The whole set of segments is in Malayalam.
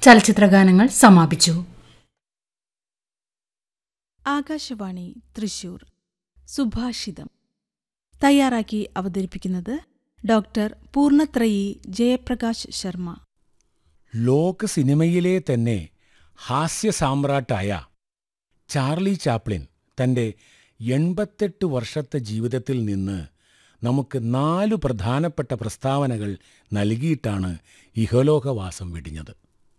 ചലച്ചിത്രഗാനങ്ങൾ സമാപിച്ചു ആകാശവാണി തൃശൂർ സുഭാഷിതം തയ്യാറാക്കി അവതരിപ്പിക്കുന്നത് ഡോക്ടർ പൂർണത്രയി ജയപ്രകാശ് ശർമ്മ ലോക സിനിമയിലെ തന്നെ ഹാസ്യ സാമ്രാട്ടായ ചാർലി ചാപ്ലിൻ തന്റെ എൺപത്തെട്ട് വർഷത്തെ ജീവിതത്തിൽ നിന്ന് നമുക്ക് നാലു പ്രധാനപ്പെട്ട പ്രസ്താവനകൾ നൽകിയിട്ടാണ് ഇഹലോകവാസം വെടിഞ്ഞത്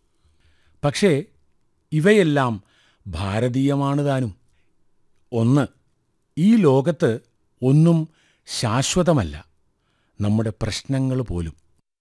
പക്ഷേ ഇവയെല്ലാം ഭാരതീയമാണ് താനും ഒന്ന് ഈ ലോകത്ത് ഒന്നും ശാശ്വതമല്ല നമ്മുടെ പ്രശ്നങ്ങൾ പോലും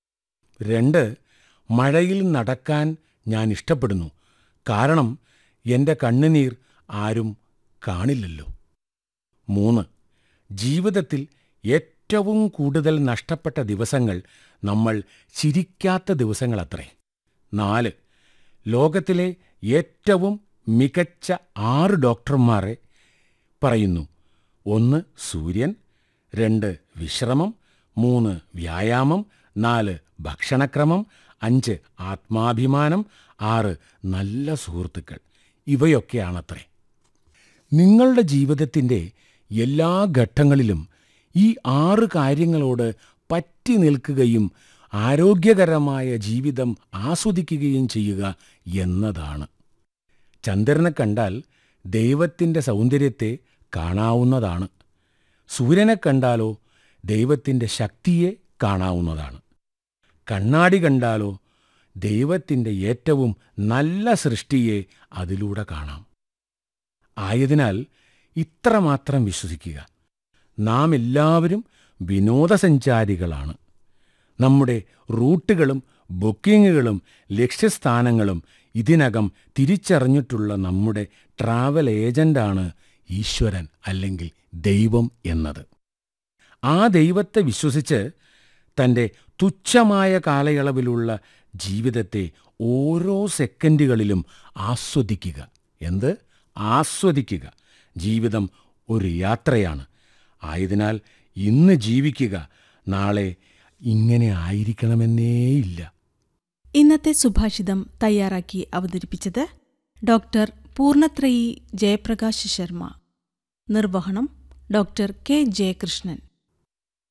രണ്ട് മഴയിൽ നടക്കാൻ ഞാൻ ഇഷ്ടപ്പെടുന്നു കാരണം എൻ്റെ കണ്ണുനീർ ആരും കാണില്ലല്ലോ മൂന്ന് ജീവിതത്തിൽ ഏറ്റവും കൂടുതൽ നഷ്ടപ്പെട്ട ദിവസങ്ങൾ നമ്മൾ ചിരിക്കാത്ത ദിവസങ്ങളത്രേ നാല് ലോകത്തിലെ ഏറ്റവും മികച്ച ആറ് ഡോക്ടർമാരെ പറയുന്നു ഒന്ന് സൂര്യൻ രണ്ട് വിശ്രമം മൂന്ന് വ്യായാമം നാല് ഭക്ഷണക്രമം അഞ്ച് ആത്മാഭിമാനം ആറ് നല്ല സുഹൃത്തുക്കൾ ഇവയൊക്കെയാണത്രേ നിങ്ങളുടെ ജീവിതത്തിൻ്റെ എല്ലാ ഘട്ടങ്ങളിലും ഈ ആറ് കാര്യങ്ങളോട് പറ്റി നിൽക്കുകയും ആരോഗ്യകരമായ ജീവിതം ആസ്വദിക്കുകയും ചെയ്യുക എന്നതാണ് ചന്ദ്രനെ കണ്ടാൽ ദൈവത്തിൻ്റെ സൗന്ദര്യത്തെ കാണാവുന്നതാണ് സൂര്യനെ കണ്ടാലോ ദൈവത്തിൻ്റെ ശക്തിയെ കാണാവുന്നതാണ് കണ്ണാടി കണ്ടാലോ ദൈവത്തിൻ്റെ ഏറ്റവും നല്ല സൃഷ്ടിയെ അതിലൂടെ കാണാം ആയതിനാൽ ഇത്രമാത്രം വിശ്വസിക്കുക നാം എല്ലാവരും വിനോദസഞ്ചാരികളാണ് നമ്മുടെ റൂട്ടുകളും ബുക്കിങ്ങുകളും ലക്ഷ്യസ്ഥാനങ്ങളും ഇതിനകം തിരിച്ചറിഞ്ഞിട്ടുള്ള നമ്മുടെ ട്രാവൽ ഏജന്റാണ് ഈശ്വരൻ അല്ലെങ്കിൽ ദൈവം എന്നത് ആ ദൈവത്തെ വിശ്വസിച്ച് തൻ്റെ തുച്ഛമായ കാലയളവിലുള്ള ജീവിതത്തെ ഓരോ സെക്കൻഡുകളിലും ആസ്വദിക്കുക എന്ത് ആസ്വദിക്കുക ജീവിതം ഒരു യാത്രയാണ് ആയതിനാൽ ഇന്ന് ജീവിക്കുക നാളെ ഇങ്ങനെ ആയിരിക്കണമെന്നേയില്ല ഇന്നത്തെ സുഭാഷിതം തയ്യാറാക്കി അവതരിപ്പിച്ചത് ഡോക്ടർ പൂർണത്രയി ജയപ്രകാശ് ശർമ്മ നിർവഹണം ഡോക്ടർ കെ ജയകൃഷ്ണൻ